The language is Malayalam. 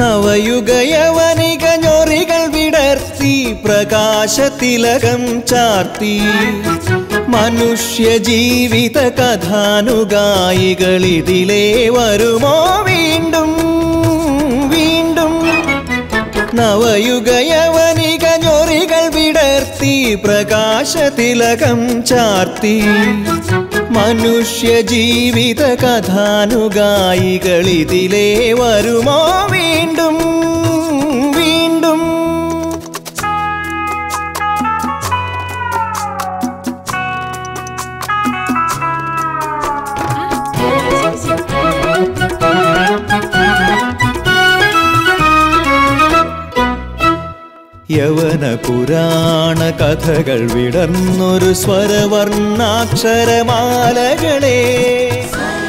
നവയുഗയവനിക ഞൊറികൾ വിടർത്തി പ്രകാശതിലകം ചാർത്തി മനുഷ്യ ജീവിത കഥാനുഗായികളിതിലേ വരുമോ വീണ്ടും വീണ്ടും നവയുഗയവനിക ഞൊറികൾ വിടർത്തി പ്രകാശതിലകം ചാർത്തി മനുഷ്യ ജീവിത കഥാനുഗായികളിതിലേ വരുമോ വീണ്ടും വീണ്ടും യവന പുരാണ കഥകൾ വിടർന്നൊരു സ്വരവർണ്ണാക്ഷരമാലകളെ